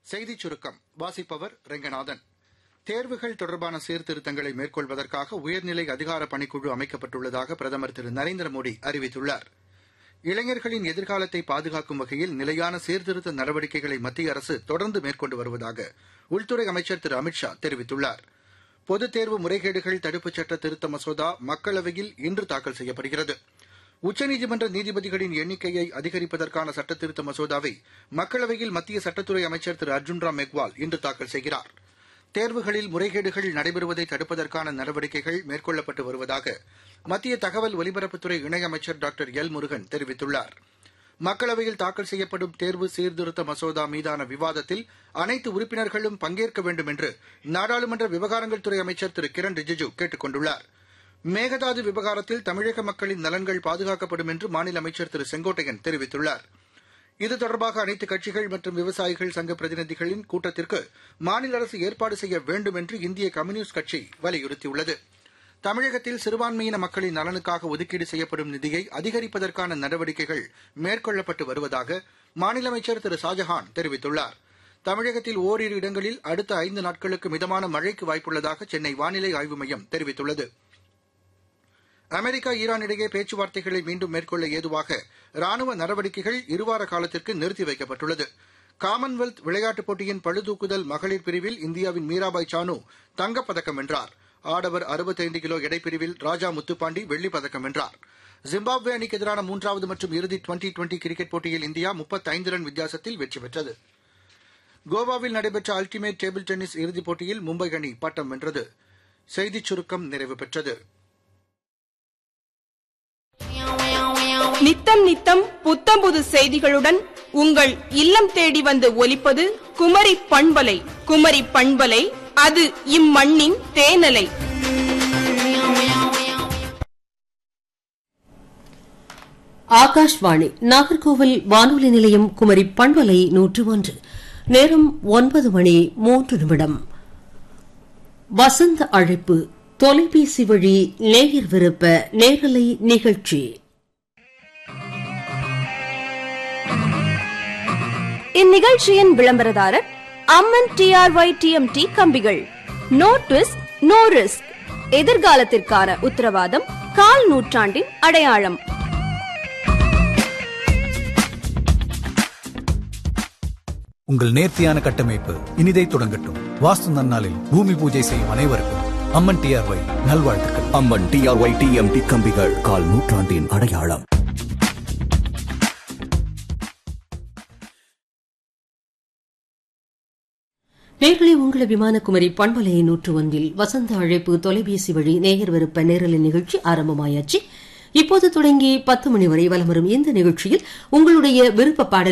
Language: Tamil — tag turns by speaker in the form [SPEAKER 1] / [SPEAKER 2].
[SPEAKER 1] செய்திச் சுருக்கம் வாசிப்பவர் ரெங்கநாதன் தேர்வுகள் தொடர்பான சீர்திருத்தங்களை மேற்கொள்வதற்காக உயர்நிலை அதிகார பணிக்குழு அமைக்கப்பட்டுள்ளதாக பிரதமர் திரு நரேந்திர மோடி அறிவித்துள்ளார் இளைஞர்களின் எதிர்காலத்தை பாதுகாக்கும் வகையில் நிலையான சீர்திருத்த நடவடிக்கைகளை மத்திய அரசு தொடர்ந்து மேற்கொண்டு வருவதாக உள்துறை அமைச்சர் திரு அமித் ஷா தெரிவித்துள்ளார் பொதுத் தேர்வு முறைகேடுகள் தடுப்புச் சட்ட திருத்த மசோதா மக்களவையில் இன்று தாக்கல் செய்யப்படுகிறது உச்சநீதிமன்ற நீதிபதிகளின் எண்ணிக்கையை அதிகரிப்பதற்கான சட்டத்திருத்த மசோதாவை மக்களவையில் மத்திய சட்டத்துறை அமைச்சர் திரு அர்ஜுன் ராம் மெக்வால் இன்று தாக்கல் செய்கிறார் தேர்வுகளில் முறைகேடுகள் நடைபெறுவதை தடுப்பதற்கான நடவடிக்கைகள் மேற்கொள்ளப்பட்டு வருவதாக மத்திய தகவல் ஒலிபரப்புத்துறை இணையமைச்சர் டாக்டர் எல் முருகன் தெரிவித்துள்ளார் மக்களவையில் தாக்கல் செய்யப்படும் தேர்வு சீர்திருத்த மசோதா மீதான விவாதத்தில் அனைத்து உறுப்பினர்களும் பங்கேற்க வேண்டும் என்று நாடாளுமன்ற விவகாரங்கள் துறை அமைச்சர் திரு கிரண் ரிஜிஜு கேட்டுக் கொண்டுள்ளார் மேகதாது விவகாரத்தில் தமிழக மக்களின் நலன்கள் பாதுகாக்கப்படும் என்று மாநில அமைச்சர் திரு செங்கோட்டையன் தெரிவித்துள்ளார் இது தொடர்பாக அனைத்து கட்சிகள் மற்றும் விவசாயிகள் சங்க பிரதிநிதிகளின் கூட்டத்திற்கு மாநில அரசு ஏற்பாடு செய்ய வேண்டும் என்று இந்திய கம்யூனிஸ்ட் கட்சி வலியுறுத்தியுள்ளது தமிழகத்தில் சிறுபான்மையின மக்களின் நலனுக்காக ஒதுக்கீடு செய்யப்படும் நிதியை அதிகரிப்பதற்கான நடவடிக்கைகள் மேற்கொள்ளப்பட்டு வருவதாக மாநில அமைச்சர் திரு ஷாஜஹான் தெரிவித்துள்ளார் தமிழகத்தில் ஓரிரு இடங்களில் அடுத்த ஐந்து நாட்களுக்கு மிதமான மழைக்கு வாய்ப்புள்ளதாக சென்னை வானிலை ஆய்வு மையம் தெரிவித்துள்ளது அமெரிக்கா ஈரான் இடையே பேச்சுவார்த்தைகளை மீண்டும் மேற்கொள்ள ஏதுவாக ராணுவ நடவடிக்கைகள் இருவார காலத்திற்கு நிறுத்தி வைக்கப்பட்டுள்ளது காமன்வெல்த் விளையாட்டுப் போட்டியின் பளுதூக்குதல் மகளிர் பிரிவில் இந்தியாவின் மீராபாய் சானு தங்கப்பதக்கம் வென்றார் ஆடவர் அறுபத்தைந்து கிலோ எடைப்பிரிவில் ராஜா முத்துப்பாண்டி வெள்ளிப் பதக்கம் வென்றார் ஜிம்பாப்வே அணிக்கு எதிரான மூன்றாவது மற்றும் இறுதி டுவெண்டி டுவெண்டி கிரிக்கெட் போட்டியில் இந்தியா முப்பத்தைந்து ரன் வித்தியாசத்தில் வெற்றி பெற்றது கோவாவில் நடைபெற்ற அல்டிமேட் டேபிள் டென்னிஸ் இறுதிப் போட்டியில் மும்பை அணி பட்டம் வென்றது செய்திச் சுருக்கம் நிறைவு பெற்றது
[SPEAKER 2] நித்தம் நித்தம் புத்தம் புது செய்திகளுடன் உங்கள் இல்லம் தேடி வந்து ஒலிப்பது குமரி பண்பலை குமரி பண்பலை அது இம்மண்ணின் தேனலை
[SPEAKER 3] ஆகாஷ்வாணி நாகர்கோவில் வானொலி நிலையம் குமரி பண்பலை நூற்று ஒன்று நேரம் ஒன்பது மணி மூன்று நிமிடம் வசந்த அழைப்பு தொலைபேசி வழி நேயர் விருப்ப நேரலை நிகழ்ச்சி
[SPEAKER 4] இந்நிகழ்ச்சியின் விளம்பரதாரர் அம்மன் டிஆர்ஒய் டிஎம்டி கம்பிகள் நோ ட்விஸ்ட் நோ ரிஸ்க் எதிர்காலத்திற்கான உத்தரவாதம் கால் நூற்றாண்டின் அடையாளம்
[SPEAKER 5] உங்கள் நேர்த்தியான கட்டமைப்பு இனிதை தொடங்கட்டும் வாஸ்து நன்னாளில் பூமி பூஜை செய்யும் அனைவருக்கும் அம்மன் டிஆர்ஒய் நல்வாழ்த்துக்கள்
[SPEAKER 6] அம்மன் டிஆர்ஒய் டிஎம்டி கம்பிகள் கால் நூற்றாண்டின் அடையாளம்
[SPEAKER 3] நேர்களை உங்கள் விமான குமரி பண்பலை நூற்று ஒன்றில் வசந்த அழைப்பு தொலைபேசி வழி நேயர் விருப்ப நேரலை நிகழ்ச்சி ஆரம்பமாயாச்சு இப்போது தொடங்கி பத்து மணி வரை வலம் வரும் இந்த நிகழ்ச்சியில் உங்களுடைய விருப்ப பாடல்